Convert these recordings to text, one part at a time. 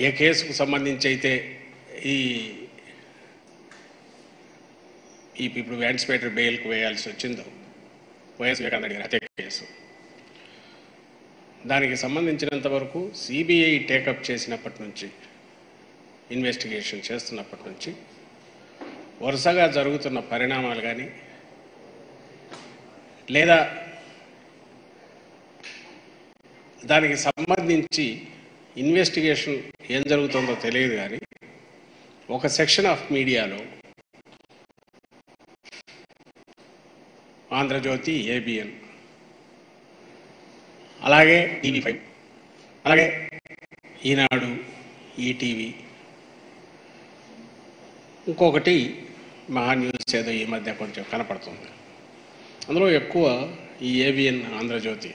ఏ కేసుకు సంబంధించి అయితే ఈ ఈ ఇప్పుడు యాంటిసిపేటరీ బెయిల్కి వేయాల్సి వచ్చిందో వైఎస్ వివేకానంద గారి హత్య కేసు దానికి సంబంధించినంత వరకు సిబిఐ టేకప్ చేసినప్పటి నుంచి ఇన్వెస్టిగేషన్ చేస్తున్నప్పటి నుంచి వరుసగా జరుగుతున్న పరిణామాలు కానీ లేదా దానికి సంబంధించి ఇన్వెస్టిగేషన్ ఏం జరుగుతుందో తెలియదు కానీ ఒక సెక్షన్ ఆఫ్ మీడియాలో ఆంధ్రజ్యోతి ఏబిఎన్ అలాగే టీవీ ఫైవ్ అలాగే ఈనాడు ఈటీవీ ఇంకొకటి మహా న్యూస్ ఏదో ఈ మధ్య కొంచెం కనపడుతుంది అందులో ఎక్కువ ఈ ఏబిఎన్ ఆంధ్రజ్యోతి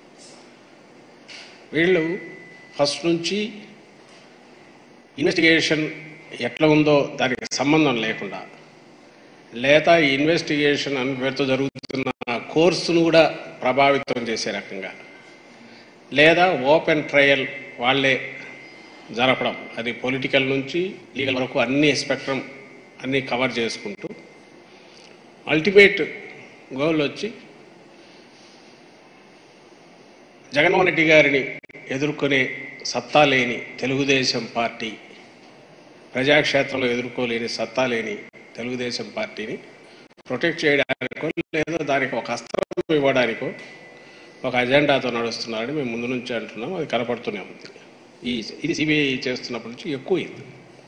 వీళ్ళు ఫస్ట్ నుంచి ఇన్వెస్టిగేషన్ ఎట్లా ఉందో దానికి సంబంధం లేకుండా లేదా ఈ ఇన్వెస్టిగేషన్ అని పేరుతో జరుగుతున్న కోర్సును కూడా ప్రభావితం చేసే రకంగా లేదా ఓపెన్ ట్రయల్ వాళ్ళే జరపడం అది పొలిటికల్ నుంచి లీగల్ వరకు అన్ని స్పెక్ట్రమ్ అన్ని కవర్ చేసుకుంటూ అల్టిమేట్ గోల్ వచ్చి జగన్మోహన్ రెడ్డి గారిని ఎదుర్కొనే సత్తా లేని తెలుగుదేశం పార్టీ ప్రజాక్షేత్రంలో ఎదుర్కోలేని సత్తా లేని తెలుగుదేశం పార్టీని ప్రొటెక్ట్ చేయడానికో లేదా దానికి ఒక అస్త్రం ఇవ్వడానికో ఒక అజెండాతో నడుస్తున్నారని మేము ముందు నుంచి అంటున్నాం అది కనపడుతూనే ఉంది ఈ ఇది సిబిఐ చేస్తున్నప్పటి నుంచి ఎక్కువ అయింది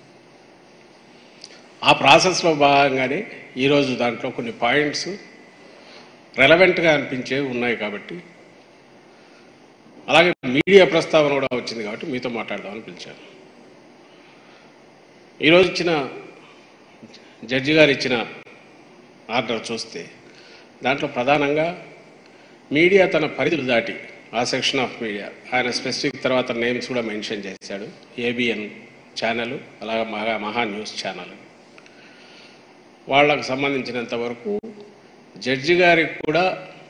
ఆ ప్రాసెస్లో భాగంగానే ఈరోజు దాంట్లో కొన్ని పాయింట్స్ రెలవెంట్గా అనిపించేవి ఉన్నాయి కాబట్టి అలాగే మీడియా ప్రస్తావన కూడా వచ్చింది కాబట్టి మీతో మాట్లాడదామని పిలిచాను ఈరోజు ఇచ్చిన జడ్జి గారు ఇచ్చిన ఆర్డర్ చూస్తే దాంట్లో ప్రధానంగా మీడియా తన పరిధులు దాటి ఆ సెక్షన్ ఆఫ్ మీడియా ఆయన స్పెసిఫిక్ తర్వాత నేమ్స్ కూడా మెన్షన్ చేశాడు ఏబిఎన్ ఛానల్ అలాగే మహా మహా న్యూస్ ఛానల్ వాళ్ళకు సంబంధించినంత వరకు జడ్జి గారికి కూడా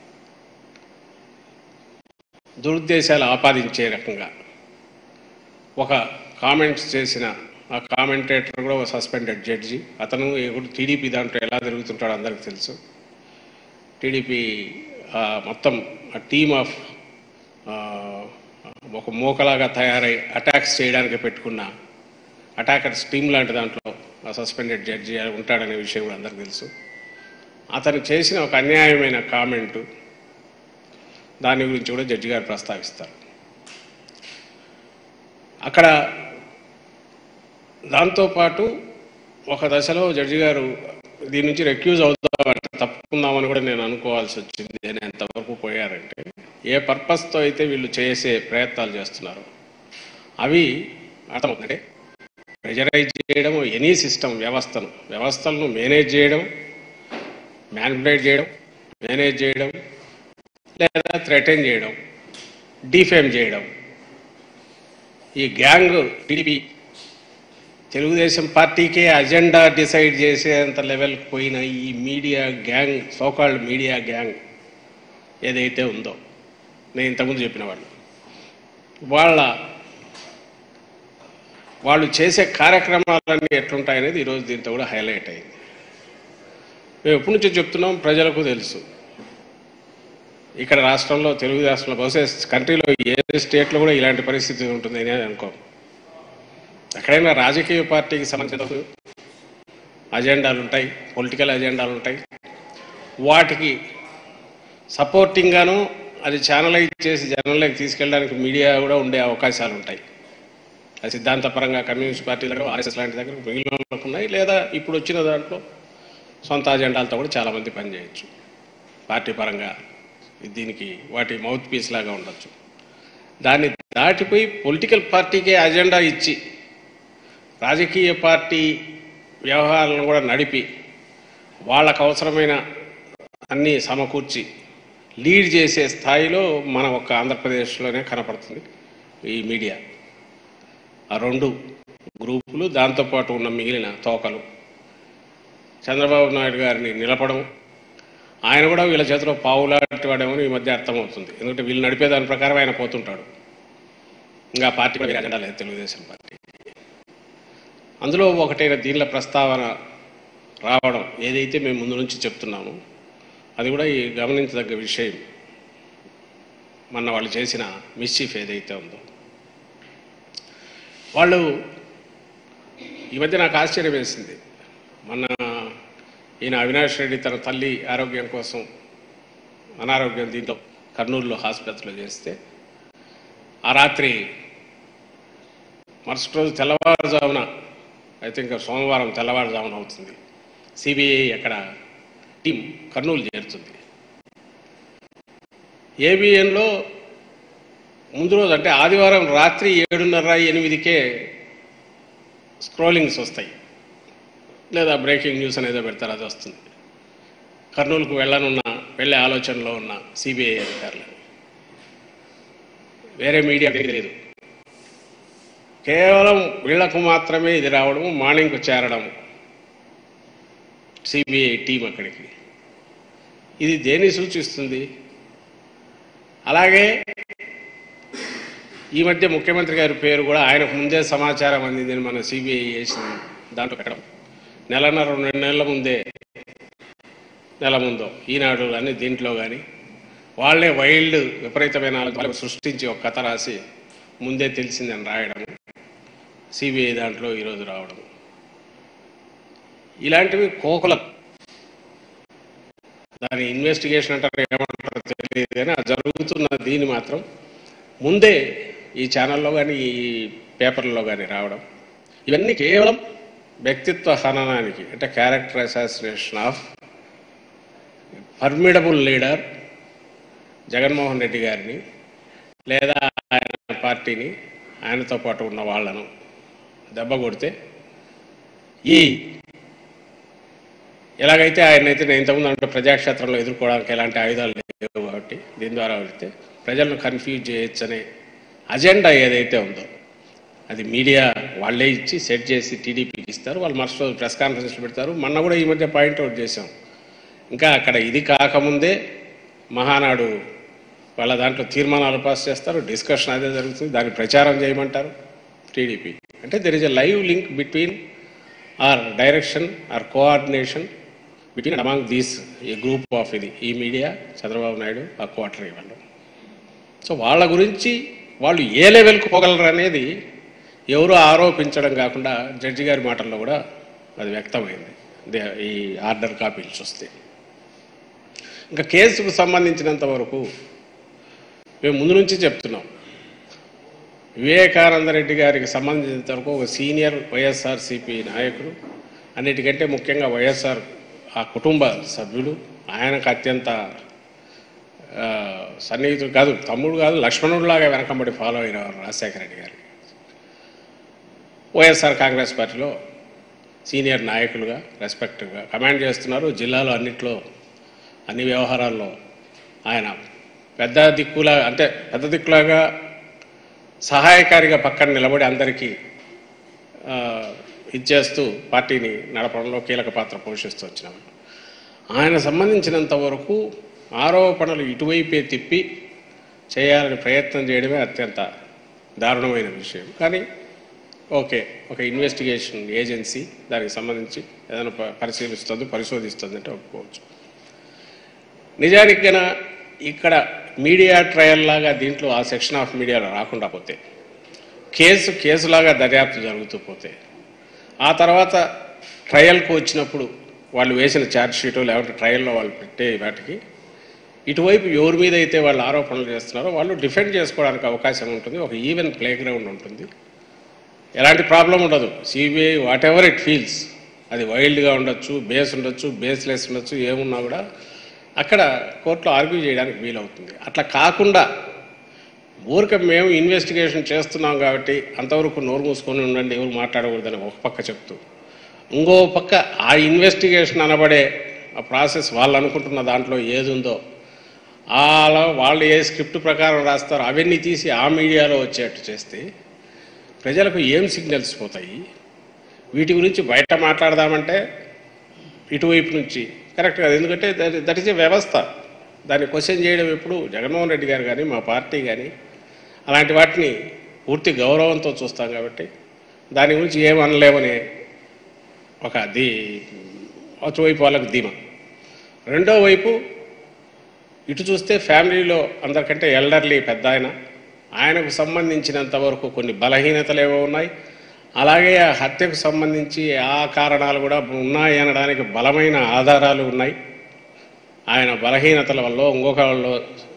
దురుద్దేశాలు ఆపాదించే రకంగా ఒక కామెంట్స్ చేసిన ఆ కామెంటేటర్ కూడా ఒక సస్పెండెడ్ జడ్జి అతను ఇప్పుడు టీడీపీ దాంట్లో ఎలా తిరుగుతుంటాడో అందరికి తెలుసు టీడీపీ ఆ, మొత్తం ఆ టీమ్ ఆఫ్ ఆ, ఒక మూకలాగా తయారై అటాక్స్ చేయడానికి పెట్టుకున్న అటాకర్స్ టీమ్ లాంటి దాంట్లో ఆ సస్పెండెడ్ జడ్జి ఉంటాడనే విషయం కూడా అందరికి తెలుసు అతను చేసిన ఒక అన్యాయమైన కామెంటు దాని గురించి కూడా జడ్జి గారు ప్రస్తావిస్తారు అక్కడ దాంతోపాటు ఒక దశలో జడ్జి గారు దీని నుంచి రెక్యూజ్ అవుతామంటే తప్పుకుందామని కూడా నేను అనుకోవాల్సి వచ్చింది అని ఎంతవరకు పోయారంటే ఏ పర్పస్తో అయితే వీళ్ళు చేసే ప్రయత్నాలు చేస్తున్నారు అవి అర్థమవుతుందంటే ప్రెజరైజ్ చేయడం ఎనీ సిస్టమ్ వ్యవస్థను వ్యవస్థలను మేనేజ్ చేయడం మ్యానిపులేట్ చేయడం మేనేజ్ చేయడం లేదా థ్రెటన్ చేయడం డిఫేమ్ చేయడం ఈ గ్యాంగ్ టీడీపీ తెలుగుదేశం పార్టీకే అజెండా డిసైడ్ చేసేంత లెవెల్కి పోయిన ఈ media gang so called media gang ఏదైతే ఉందో నేను ఇంతకుముందు చెప్పిన వాళ్ళు వాళ్ళ వాళ్ళు చేసే కార్యక్రమాలన్నీ ఎట్లుంటాయనేది ఈరోజు దీంతో కూడా హైలైట్ అయింది మేము ఎప్పటి నుంచో చెప్తున్నాం ప్రజలకు తెలుసు ఇక్కడ రాష్ట్రంలో తెలుగు రాష్ట్రంలో బహుశా కంట్రీలో ఏ స్టేట్లో కూడా ఇలాంటి పరిస్థితి ఉంటుంది అని అనుకో ఎక్కడైనా రాజకీయ పార్టీకి సంబంధించిన అజెండాలు ఉంటాయి పొలిటికల్ అజెండాలు ఉంటాయి వాటికి సపోర్టింగ్గాను అది ఛానలైజ్ చేసి జనంలోకి తీసుకెళ్ళడానికి మీడియా కూడా ఉండే అవకాశాలు ఉంటాయి అది సిద్ధాంతపరంగా కమ్యూనిస్ట్ పార్టీ దగ్గర ఆర్ఎస్ఎస్ లాంటి దగ్గర మిగిలిన వాళ్ళకు ఉన్నాయి లేదా ఇప్పుడు వచ్చిన దాంట్లో సొంత అజెండాలతో కూడా చాలామంది పనిచేయచ్చు పార్టీ పరంగా దీనికి వాటి మౌత్ పీస్ లాగా ఉండొచ్చు దాన్ని దాటిపోయి పొలిటికల్ పార్టీకే అజెండా ఇచ్చి రాజకీయ పార్టీ వ్యవహారాలను కూడా నడిపి వాళ్ళకు అవసరమైన అన్నీ సమకూర్చి లీడ్ చేసే స్థాయిలో మన ఒక ఆంధ్రప్రదేశ్లోనే కనపడుతుంది ఈ మీడియా ఆ రెండు గ్రూపులు దాంతోపాటు ఉన్న మిగిలిన తోకలు చంద్రబాబు నాయుడు గారిని నిలపడం ఆయన కూడా వీళ్ళ చేతిలో పావులాంటి వాడేమో ఈ మధ్య అర్థమవుతుంది ఎందుకంటే వీళ్ళు నడిపే దాని ప్రకారం ఆయన పోతుంటాడు ఇంకా పార్టీ కూడా అజెండా లేదు తెలుగుదేశం పార్టీ అందులో ఒకటైన దీనిల ప్రస్తావన రావడం ఏదైతే మేము ముందు నుంచి చెప్తున్నామో అది కూడా ఈ గమనించదగ్గ విషయం మొన్న వాళ్ళు చేసిన మిస్చీఫ్ ఏదైతే ఉందో వాళ్ళు ఈ మధ్య నాకు ఆశ్చర్యం వేసింది మొన్న ఈయన అవినాష్ రెడ్డి తన తల్లి ఆరోగ్యం కోసం అనారోగ్యం దీంట్లో కర్నూలులో హాస్పిటల్లో చేస్తే ఆ రాత్రి మరుసటి రోజు తెల్లవారుజామున ఐ థింక్ సోమవారం తెల్లవారుజామున అవుతుంది సిబిఐ అక్కడ టీం కర్నూలు చేరుతుంది ఏబిఎన్లో ముందు రోజు అంటే ఆదివారం రాత్రి ఏడున్నర ఎనిమిదికే స్క్రోలింగ్స్ వస్తాయి లేదా బ్రేకింగ్ న్యూస్ అనేది పెడతారు అది వస్తుంది కర్నూలుకు వెళ్ళనున్న వెళ్ళే ఆలోచనలో ఉన్న సిబిఐ అధికారులు వేరే మీడియా తెలియదు కేవలం వీళ్లకు మాత్రమే ఇది రావడం మార్నింగ్కు చేరడం సిబిఐ టీం అక్కడికి ఇది దేన్ని సూచిస్తుంది అలాగే ఈ మధ్య ముఖ్యమంత్రి గారి పేరు కూడా ఆయనకు ముందే సమాచారం అందిందని మన సిబిఐ చేసిన దాంట్లో పెట్టడం నెలన్నర రెండు నెలల ముందే నెల ముందో ఈనాడు అని దీంట్లో కానీ వాళ్ళే వైల్డ్ విపరీతమైన ఆలోచనలు సృష్టించి ఒక కథ రాసి ముందే తెలిసిందని రాయడం సిబిఐ దాంట్లో ఈరోజు రావడం ఇలాంటివి కోకుల దాని ఇన్వెస్టిగేషన్ అంటారు ఏమంటారో తెలియదు కానీ అది జరుగుతున్న దీన్ని మాత్రం ముందే ఈ ఛానల్లో కానీ ఈ పేపర్లలో కానీ రావడం ఇవన్నీ కేవలం వ్యక్తిత్వ హననానికి అంటే character assassination of formidable leader Jaganmohan Reddy గారిని లేదా ఆయన పార్టీని ఆయనతో పాటు ఉన్న వాళ్ళను దెబ్బ కొడితే ఈ ఎలాగైతే ఆయన అయితే నేను ఇంతకుముందు అంటే ప్రజాక్షేత్రంలో ఎదుర్కోవడానికి ఎలాంటి ఆయుధాలు లేవు కాబట్టి దీని ద్వారా వెళితే ప్రజలను కన్ఫ్యూజ్ చేయొచ్చనే అజెండా ఏదైతే ఉందో అది మీడియా వాళ్ళే ఇచ్చి సెట్ చేసి టీడీపీకి ఇస్తారు వాళ్ళు మరుసటి రోజు ప్రెస్ కాన్ఫరెన్స్లు పెడతారు మొన్న కూడా ఈ మధ్య పాయింట్అవుట్ చేశాం ఇంకా అక్కడ ఇది కాకముందే మహానాడు వాళ్ళ దాంట్లో తీర్మానాలు పాస్ చేస్తారు డిస్కషన్ అదే జరుగుతుంది దాన్ని ప్రచారం చేయమంటారు టీడీపీ అంటే there is a live link between or direction or coordination between among these ఈ గ్రూప్ ఆఫ్ ఇది ఈ మీడియా చంద్రబాబు నాయుడు ఆ క్వార్టర్ ఇవ్వండి సో వాళ్ళ గురించి వాళ్ళు ఏ లెవెల్కి పోగలరు అనేది ఎవరు ఆరోపించడం కాకుండా జడ్జి గారి మాటల్లో కూడా అది వ్యక్తమైంది దే- ఈ ఆర్డర్ కాపీలు చూస్తే ఇంకా కేసుకు సంబంధించినంత వరకు మేము ముందు నుంచి చెప్తున్నాం వివేకానంద రెడ్డి గారికి సంబంధించినంత వరకు ఒక సీనియర్ వైఎస్ఆర్సీపీ నాయకుడు అన్నిటికంటే ముఖ్యంగా వైఎస్ఆర్ ఆ కుటుంబ సభ్యుడు ఆయనకు అత్యంత ఆ, సన్నిహితుడు కాదు తమ్ముడు కాదు లక్ష్మణుడిలాగా వెనకంబడి ఫాలో అయిన వారు రాజశేఖర రెడ్డి గారు వైఎస్ఆర్ కాంగ్రెస్ పార్టీలో సీనియర్ నాయకులుగా రెస్పెక్ట్గా కమాండ్ చేస్తున్నారు జిల్లాలో అన్నిట్లో అన్ని వ్యవహారాల్లో ఆయన పెద్ద దిక్కులా అంటే పెద్ద దిక్కులాగా సహాయకారిగా పక్కన నిలబడి అందరికీ ఆ, ఇచ్చేస్తూ పార్టీని నడపడంలో కీలక పాత్ర పోషిస్తూ వచ్చినాడు ఆయన సంబంధించినంత వరకు ఆరోపణలు ఇటువైపే తిప్పి చేయాలని ప్రయత్నం చేయడమే అత్యంత దారుణమైన విషయం కానీ ఓకే ఒక ఇన్వెస్టిగేషన్ ఏజెన్సీ దానికి సంబంధించి ఏదైనా ప- పరిశీలిస్తుంది పరిశోధిస్తుంది అంటే ఒప్పుకోవచ్చు నిజానికి గన ఇక్కడ మీడియా ట్రయల్ లాగా దీంట్లో ఆ సెక్షన్ ఆఫ్ మీడియాలో రాకుండా పోతే కేసు కేసులాగా దర్యాప్తు జరుగుతూ పోతే ఆ తర్వాత ట్రయల్కు వచ్చినప్పుడు వాళ్ళు వేసిన ఛార్జ్ షీటు లేకపోతే ట్రయల్లో వాళ్ళు పెట్టే వాటికి ఇటువైపు ఎవరి మీద అయితే వాళ్ళు ఆరోపణలు చేస్తున్నారో వాళ్ళు డిఫెండ్ చేసుకోవడానికి అవకాశం ఉంటుంది ఒక ఈవెన్ ప్లే గ్రౌండ్ ఉంటుంది ఎలాంటి ప్రాబ్లం ఉండదు CBI whatever it feels అది వైల్డ్గా ఉండొచ్చు బేస్ ఉండొచ్చు బేస్లెస్ ఉండొచ్చు ఏమున్నా కూడా అక్కడ కోర్టులో ఆర్గ్యూ చేయడానికి వీలవుతుంది అట్లా కాకుండా ఊరిక మేము ఇన్వెస్టిగేషన్ చేస్తున్నాం కాబట్టి అంతవరకు నోరు మూసుకొని ఉండండి ఎవరు మాట్లాడకూడదని ఒక పక్క చెప్తూ ఇంకో పక్క ఆ ఇన్వెస్టిగేషన్ అనబడే ఆ ప్రాసెస్ వాళ్ళు అనుకుంటున్న దాంట్లో ఏది ఉందో అలా వాళ్ళు ఏ స్క్రిప్ట్ ప్రకారం రాస్తారో అవన్నీ తీసి ఆ మీడియాలో వచ్చేట్టు చేస్తే ప్రజలకు ఏం సిగ్నల్స్ పోతాయి వీటి గురించి బయట మాట్లాడదామంటే ఇటువైపు నుంచి కరెక్ట్ కాదు ఎందుకంటే దట్ ఈస్ ఏ వ్యవస్థ దాన్ని క్వశ్చన్ చేయడం ఎప్పుడు జగన్మోహన్ రెడ్డి గారు కానీ మా పార్టీ కానీ అలాంటి వాటిని పూర్తి గౌరవంతో చూస్తాం కాబట్టి దాని గురించి ఏమనలేమని ఒక దీ అటువైపు వాళ్ళకు ధీమా రెండో వైపు ఇటు చూస్తే ఫ్యామిలీలో అందరికంటే ఎల్డర్లీ పెద్ద ఆయన ఆయనకు సంబంధించినంత వరకు కొన్ని బలహీనతలు ఏవో ఉన్నాయి అలాగే ఆ హత్యకు సంబంధించి ఆ కారణాలు కూడా ఉన్నాయి అనడానికి బలమైన ఆధారాలు ఉన్నాయి ఆయన బలహీనతల వల్ల ఇంకొక వాళ్ళు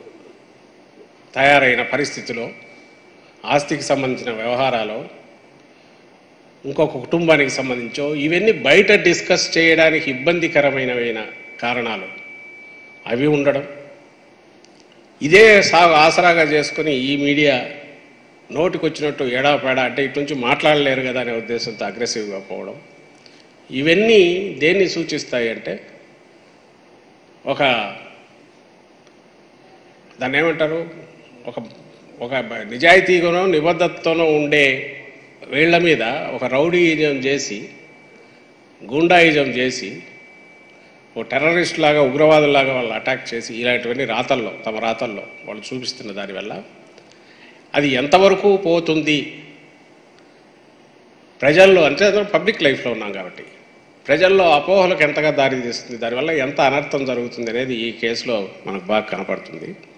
తయారైన పరిస్థితిలో ఆస్తికి సంబంధించిన వ్యవహారాలు ఇంకొక కుటుంబానికి సంబంధించో ఇవన్నీ బయట డిస్కస్ చేయడానికి ఇబ్బందికరమైనవైన కారణాలు అవి ఉండడం ఇదే సా ఆసరాగా చేసుకుని ఈ మీడియా నోటికొచ్చినట్టు ఎడాపెడా అంటే ఇటు నుంచి మాట్లాడలేరు కదా అనే ఉద్దేశంతో అగ్రెసివ్గా పోవడం ఇవన్నీ దేన్ని సూచిస్తాయి అంటే ఒక దాన్ని ఏమంటారు ఒక ఒక నిజాయితీగానో నిబద్ధతతోనో ఉండే వీళ్ళ మీద ఒక రౌడీయిజం చేసి గూండాయిజం చేసి ఓ టెర్రరిస్ట్ లాగా ఉగ్రవాదులాగా వాళ్ళు అటాక్ చేసి ఇలాంటివన్నీ రాతల్లో తమ రాతల్లో వాళ్ళు చూపిస్తున్న దానివల్ల అది ఎంతవరకు పోతుంది ప్రజల్లో అంటే పబ్లిక్ లైఫ్లో ఉన్నాం కాబట్టి ప్రజల్లో అపోహలకు ఎంతగా దారి తీస్తుంది దానివల్ల ఎంత అనర్థం జరుగుతుంది అనేది ఈ కేసులో మనకు బాగా కనపడుతుంది